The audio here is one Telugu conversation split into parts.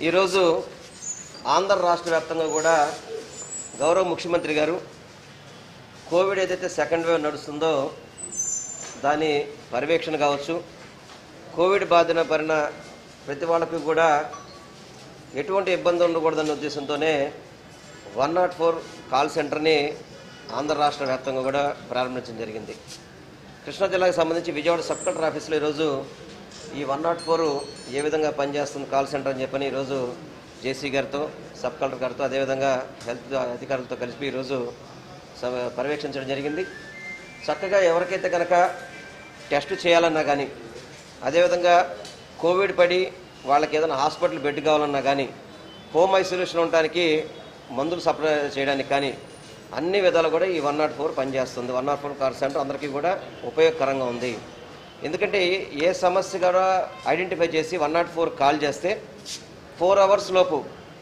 ఈరోజు ఆంధ్ర రాష్ట్ర వ్యాప్తంగా కూడా గౌరవ ముఖ్యమంత్రి గారు కోవిడ్ ఏదైతే సెకండ్ వేవ్ నడుస్తుందో దాని పర్యవేక్షణ కావచ్చు కోవిడ్ బాధిన పడిన ప్రతి వాళ్ళకి కూడా ఎటువంటి ఇబ్బంది ఉండకూడదన్న ఉద్దేశంతోనే వన్ నాట్ ఫోర్ కాల్ సెంటర్ని ఆంధ్ర రాష్ట్ర వ్యాప్తంగా కూడా ప్రారంభించడం జరిగింది కృష్ణా జిల్లాకు సంబంధించి విజయవాడ సబ్ కలెక్టర్ ఆఫీస్లో ఈరోజు ఈ వన్ నాట్ ఫోర్ ఏ విధంగా పనిచేస్తుంది కాల్ సెంటర్ అని చెప్పని ఈరోజు జేసీ గారితో సబ్ కలెక్టర్ గారితో అదేవిధంగా హెల్త్ అధికారులతో కలిపి ఈరోజు స- పర్యవేక్షించడం జరిగింది చక్కగా ఎవరికైతే కనుక టెస్ట్ చేయాలన్నా కానీ అదేవిధంగా కోవిడ్ పడి వాళ్ళకి ఏదైనా హాస్పిటల్ బెడ్ కావాలన్నా కానీ హోమ్ ఐసోలేషన్ ఉండడానికి మందులు సప్లై చేయడానికి కానీ అన్ని విధాలు కూడా ఈ వన్ నాట్ ఫోర్ పనిచేస్తుంది one nought four call centre అందరికీ కూడా ఉపయోగకరంగా ఉంది ఎందుకంటే ఏ సమస్య కూడా ఐడెంటిఫై చేసి వన్ నాట్ ఫోర్ కాల్ చేస్తే ఫోర్ అవర్స్ లోపు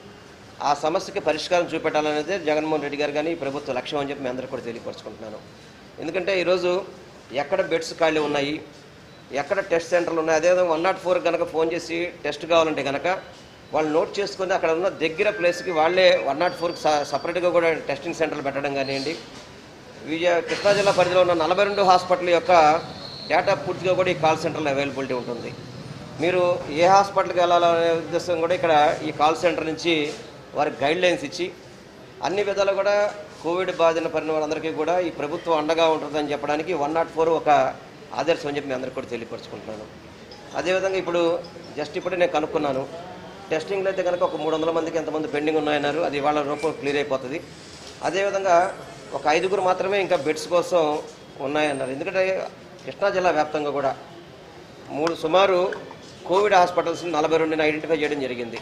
ఆ సమస్యకి పరిష్కారం చూపెట్టాలనేది జగన్మోహన్ రెడ్డి గారు కానీ ఈ ప్రభుత్వ లక్ష్యం అని చెప్పి మీ అందరికీ కూడా తెలియపరుచుకుంటున్నాను ఎందుకంటే ఈరోజు ఎక్కడ బెడ్స్ ఖాళీ ఉన్నాయి ఎక్కడ టెస్ట్ సెంటర్లు ఉన్నాయి అదేవిధంగా వన్ నాట్ ఫోర్ కనుక ఫోన్ చేసి టెస్ట్ కావాలంటే కనుక వాళ్ళు నోట్ చేసుకుని అక్కడ ఉన్న దగ్గర ప్లేస్కి వాళ్ళే వన్ నాట్ ఫోర్కి సపరేట్గా కూడా టెస్టింగ్ సెంటర్లు పెట్టడం కానివ్వండి విజయ కృష్ణా జిల్లా పరిధిలో ఉన్న నలభై రెండు హాస్పిటల్ యొక్క డేటా పూర్తిగా కూడా ఈ కాల్ సెంటర్లో అవైలబిలిటీ ఉంటుంది మీరు ఏ హాస్పిటల్కి వెళ్ళాలనే ఉద్దేశం కూడా ఇక్కడ ఈ కాల్ సెంటర్ నుంచి వారికి గైడ్ లైన్స్ ఇచ్చి అన్ని విధాలు కూడా కోవిడ్ బాధిన పడిన వాళ్ళందరికీ కూడా ఈ ప్రభుత్వం అండగా ఉంటుందని చెప్పడానికి వన్ నాట్ ఫోర్ ఒక ఆదర్శం అని చెప్పి మీ అందరికీ కూడా తెలియపరుచుకుంటున్నాను అదేవిధంగా ఇప్పుడు జస్ట్ ఇప్పుడే నేను కనుక్కున్నాను టెస్టింగ్లో అయితే కనుక ఒక మూడు వందల మందికి ఎంతమంది పెండింగ్ ఉన్నాయన్నారు అది వాళ్ళ రూపంలో క్లియర్ అయిపోతుంది అదేవిధంగా ఒక ఐదుగురు మాత్రమే ఇంకా బెడ్స్ కోసం ఉన్నాయన్నారు ఎందుకంటే కృష్ణా జిల్లా వ్యాప్తంగా కూడా మూడు సుమారు కోవిడ్ హాస్పిటల్స్ నలభై రెండుని ఐడెంటిఫై చేయడం జరిగింది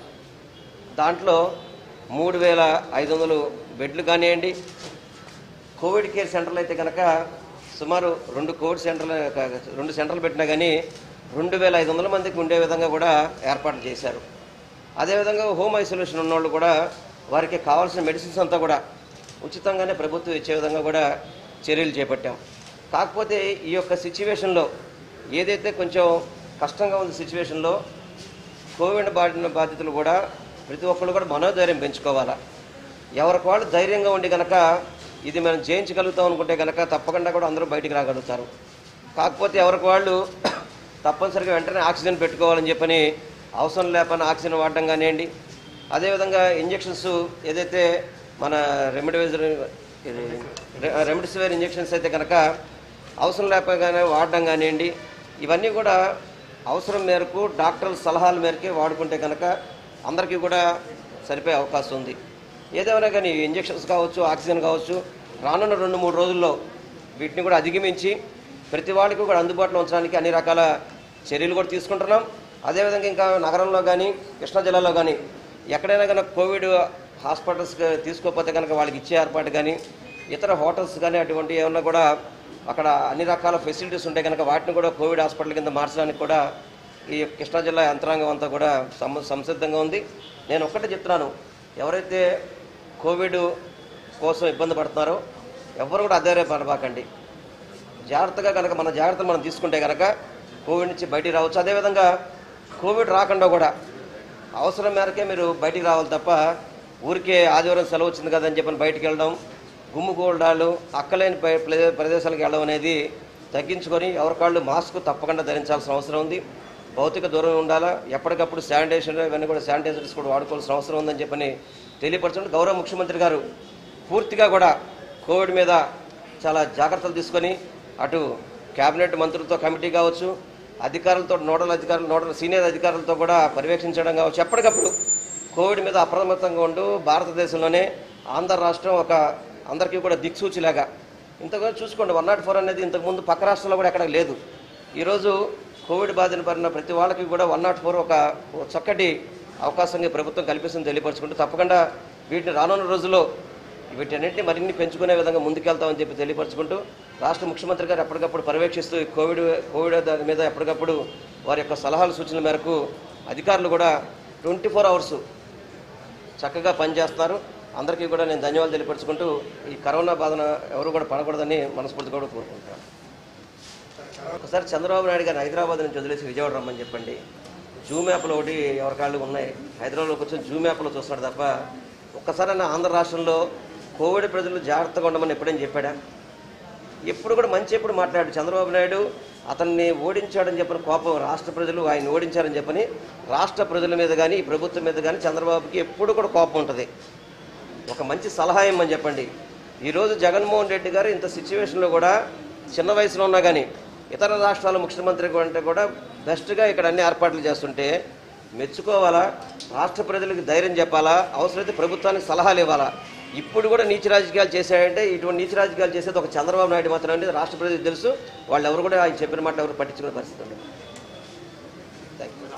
దాంట్లో మూడు వేల ఐదు వందలు బెడ్లు కానివ్వండి కోవిడ్ కేర్ సెంటర్లు అయితే కనుక సుమారు రెండు కోవిడ్ సెంటర్లు రెండు సెంటర్లు పెట్టినా కానీ రెండు వేల ఐదు వందల మందికి ఉండే విధంగా కూడా ఏర్పాట్లు చేశారు అదేవిధంగా హోమ్ ఐసోలేషన్ ఉన్నవాళ్ళు కూడా వారికి కావాల్సిన మెడిసిన్స్ అంతా కూడా ఉచితంగానే ప్రభుత్వం ఇచ్చే విధంగా కూడా చర్యలు చేపట్టాం కాకపోతే ఈ యొక్క సిచ్యువేషన్లో ఏదైతే కొంచెం కష్టంగా ఉంది సిచ్యువేషన్లో కోవిడ్ బాధిన బాధితులు కూడా ప్రతి ఒక్కళ్ళు కూడా మనోధైర్యం పెంచుకోవాలా ఎవరికి వాళ్ళు ధైర్యంగా ఉండి కనుక ఇది మనం జయించగలుగుతాం అనుకుంటే కనుక తప్పకుండా కూడా అందరూ బయటికి రాగలుగుతారు కాకపోతే ఎవరికి వాళ్ళు తప్పనిసరిగా వెంటనే ఆక్సిజన్ పెట్టుకోవాలని చెప్పని అవసరం లేకపోయినా ఆక్సిజన్ వాడడం కానివ్వండి అదేవిధంగా ఇంజెక్షన్స్ ఏదైతే మన రెమిడివైజర్ ఇది రె- రెమిడిసివిర్ ఇంజెక్షన్స్ అయితే కనుక అవసరం లేకపోగానే వాడడం కానివ్వండి ఇవన్నీ కూడా అవసరం మేరకు డాక్టర్ల సలహాల మేరకే వాడుకుంటే కనుక అందరికీ కూడా సరిపోయే అవకాశం ఉంది ఏదేమైనా కానీ ఇంజెక్షన్స్ కావచ్చు ఆక్సిజన్ కావచ్చు రానున్న రెండు మూడు రోజుల్లో వీటిని కూడా అధిగమించి ప్రతి వాళ్ళకి కూడా అందుబాటులో ఉంచడానికి అన్ని రకాల చర్యలు కూడా తీసుకుంటున్నాం అదేవిధంగా ఇంకా నగరంలో కానీ కృష్ణా జిల్లాలో కానీ ఎక్కడైనా కనుక కోవిడ్ హాస్పిటల్స్ తీసుకోకపోతే కనుక వాళ్ళకి ఇచ్చే ఏర్పాటు కానీ ఇతర హోటల్స్ కానీ అటువంటి ఏమన్నా కూడా అక్కడ అన్ని రకాల ఫెసిలిటీస్ ఉంటాయి కనుక వాటిని కూడా కోవిడ్ హాస్పిటల్ కింద మార్చడానికి కూడా ఈ కృష్ణా జిల్లా యంత్రాంగం అంతా కూడా సం సంసిద్ధంగా ఉంది నేను ఒక్కటే చెప్తున్నాను ఎవరైతే కోవిడ్ కోసం ఇబ్బంది పడుతున్నారో ఎవరు కూడా అధైర్యపడబాకండి జాగ్రత్తగా కనుక మన జాగ్రత్తలు మనం తీసుకుంటే కనుక కోవిడ్ నుంచి బయటికి రావచ్చు అదేవిధంగా కోవిడ్ రాకుండా కూడా అవసరం మేరకే మీరు బయటికి రావాలి తప్ప ఊరికే ఆదివారం సెలవు వచ్చింది కదని చెప్పని బయటికి వెళ్ళడం గుమ్ముగూడాలు అక్కలేని ప్ర- ప్ర- ప్రదేశాలకు వెళ్ళడం అనేది తగ్గించుకొని ఎవరికాళ్ళు మాస్క్ తప్పకుండా ధరించాల్సిన అవసరం ఉంది భౌతిక దూరం ఉండాలా ఎప్పటికప్పుడు శానిటైజేషన్ ఇవన్నీ కూడా శానిటైజర్స్ కూడా వాడుకోవాల్సిన అవసరం ఉందని చెప్పని తెలియపరచండి గౌరవ ముఖ్యమంత్రి గారు పూర్తిగా కూడా కోవిడ్ మీద చాలా జాగ్రత్తలు తీసుకొని అటు కేబినెట్ మంత్రులతో కమిటీ కావచ్చు అధికారులతో నోడల్ అధికారులు నోడల్ సీనియర్ అధికారులతో కూడా పర్యవేక్షించడం కావచ్చు ఎప్పటికప్పుడు కోవిడ్ మీద అప్రమత్తంగా ఉంటూ భారతదేశంలోనే ఆంధ్ర రాష్ట్రం ఒక అందరికీ కూడా దిక్సూచిలాగా ఇంతగా చూసుకోండి వన్ నాట్ ఫోర్ అనేది ఇంతకుముందు పక్క రాష్ట్రంలో కూడా ఎక్కడ లేదు ఈరోజు కోవిడ్ బాధిన పడిన ప్రతి వాళ్ళకి కూడా వన్ నాట్ ఫోర్ ఒక ఒక చక్కటి అవకాశంగా ఈ ప్రభుత్వం కల్పిస్తుంది తెలియపరచుకుంటూ తప్పకుండా వీటిని రానున్న రోజుల్లో వీటన్నింటినీ మరిన్ని పెంచుకునే విధంగా ముందుకెళ్తామని చెప్పి తెలియపరచుకుంటూ రాష్ట్ర ముఖ్యమంత్రి గారు ఎప్పటికప్పుడు పర్యవేక్షిస్తూ ఈ కోవిడ్ కోవిడ్ దాని మీద ఎప్పటికప్పుడు వారి యొక్క సలహాలు సూచనల మేరకు అధికారులు కూడా ట్వంటీ ఫోర్ అవర్స్ చక్కగా పనిచేస్తారు అందరికీ కూడా నేను ధన్యవాదాలు తెలియపరచుకుంటూ ఈ కరోనా బాధన ఎవరు కూడా పడకూడదని మనస్ఫూర్తిగా కూడా కోరుకుంటాను ఒకసారి చంద్రబాబు నాయుడు గారిని హైదరాబాద్ నుంచి వదిలేసి విజయవాడ రమ్మని చెప్పండి జూమ్ యాప్లో ఒకటి ఎవరికాళ్ళు ఉన్నాయి హైదరాబాద్లో కూర్చొని జూమ్ యాప్లో చూస్తున్నాడు తప్ప ఒక్కసారైనా ఆంధ్ర రాష్ట్రంలో కోవిడ్ ప్రజలు జాగ్రత్తగా ఉండమని ఎప్పుడైనా చెప్పాడా ఎప్పుడు కూడా మంచి ఎప్పుడు మాట్లాడు చంద్రబాబు నాయుడు అతన్ని ఓడించాడని చెప్పని కోపం రాష్ట్ర ప్రజలు ఆయన ఓడించారని చెప్పని రాష్ట్ర ప్రజల మీద కానీ ఈ ప్రభుత్వం మీద కానీ చంద్రబాబుకి ఎప్పుడు కూడా కోపం ఉంటుంది ఒక మంచి సలహా ఇమ్మని చెప్పండి ఈరోజు జగన్మోహన్ రెడ్డి గారు ఇంత సిచ్యువేషన్లో కూడా చిన్న వయసులో ఉన్నా కానీ ఇతర రాష్ట్రాల ముఖ్యమంత్రి కంటే కూడా బెస్ట్గా ఇక్కడ అన్ని ఏర్పాట్లు చేస్తుంటే మెచ్చుకోవాలా రాష్ట్ర ప్రజలకు ధైర్యం చెప్పాలా అవసరమైతే ప్రభుత్వానికి సలహాలు ఇవ్వాలా ఇప్పుడు కూడా నీచ రాజకీయాలు చేశాయంటే ఇటువంటి నీచ రాజకీయాలు చేసేది ఒక చంద్రబాబు నాయుడు మాత్రం అనేది రాష్ట్ర ప్రజలకు తెలుసు వాళ్ళు ఎవరు కూడా ఆయన చెప్పిన మాట ఎవరు పట్టించుకునే పరిస్థితి ఉండదు థ్యాంక్ యూ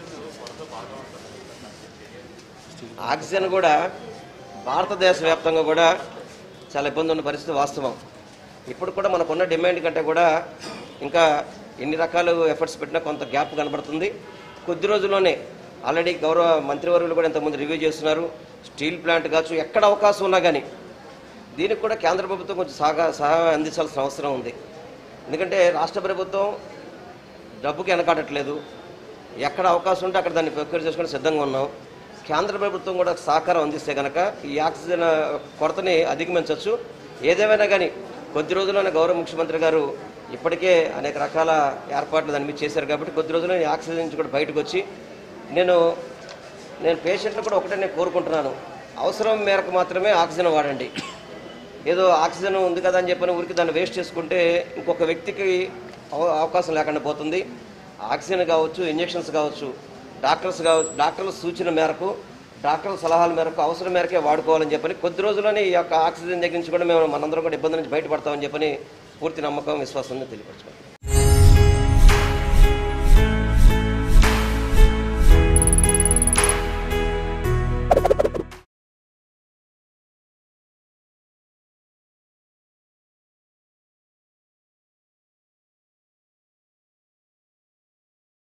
ఆక్సిజన్ కూడా భారతదేశ వ్యాప్తంగా కూడా చాలా ఇబ్బంది ఉన్న పరిస్థితి వాస్తవం ఇప్పుడు కూడా మనకున్న డిమాండ్ కంటే కూడా ఇంకా ఎన్ని రకాల ఎఫర్ట్స్ పెట్టినా కొంత గ్యాప్ కనబడుతుంది కొద్ది రోజుల్లోనే ఆల్రెడీ గౌరవ మంత్రివర్యులు కూడా ఇంతకుముందు రివ్యూ చేస్తున్నారు స్టీల్ ప్లాంట్ కావచ్చు ఎక్కడ అవకాశం ఉన్నా కానీ దీనికి కూడా కేంద్ర ప్రభుత్వం కొంచెం సహా సహాయం అందించాల్సిన అవసరం ఉంది ఎందుకంటే రాష్ట్ర ప్రభుత్వం డబ్బుకి వెనకాడట్లేదు ఎక్కడ అవకాశం ఉంటే అక్కడ దాన్ని ప్రొక్యూర్ చేసుకుని సిద్ధంగా ఉన్నాం కేంద్ర ప్రభుత్వం కూడా సహకారం అందిస్తే కనుక ఈ ఆక్సిజన్ కొరతని అధిగమించవచ్చు ఏదేమైనా కానీ కొద్ది రోజుల్లోనే గౌరవ ముఖ్యమంత్రి గారు ఇప్పటికే అనేక రకాల ఏర్పాట్లు దాని మీద చేశారు కాబట్టి కొద్ది రోజుల్లో ఈ ఆక్సిజన్ నుంచి కూడా బయటకు వచ్చి నేను నేను పేషెంట్లు కూడా ఒకటే నేను కోరుకుంటున్నాను అవసరం మేరకు మాత్రమే ఆక్సిజన్ వాడండి ఏదో ఆక్సిజన్ ఉంది కదా అని చెప్పని ఊరికి దాన్ని వేస్ట్ చేసుకుంటే ఇంకొక వ్యక్తికి అవ- అవకాశం లేకుండా పోతుంది ఆక్సిజన్ కావచ్చు ఇంజెక్షన్స్ కావచ్చు డాక్టర్స్ కావచ్చు డాక్టర్ల సూచన మేరకు డాక్టర్ల సలహాల మేరకు అవసరం మేరకే వాడుకోవాలని చెప్పని కొద్ది రోజుల్లోనే ఈ యొక్క ఆక్సిజన్ దగ్గర నుంచి కూడా మేము మనందరం కూడా ఇబ్బంది నుంచి బయటపడతామని చెప్పని పూర్తి నమ్మకం విశ్వాసం తెలియపరచుకోండి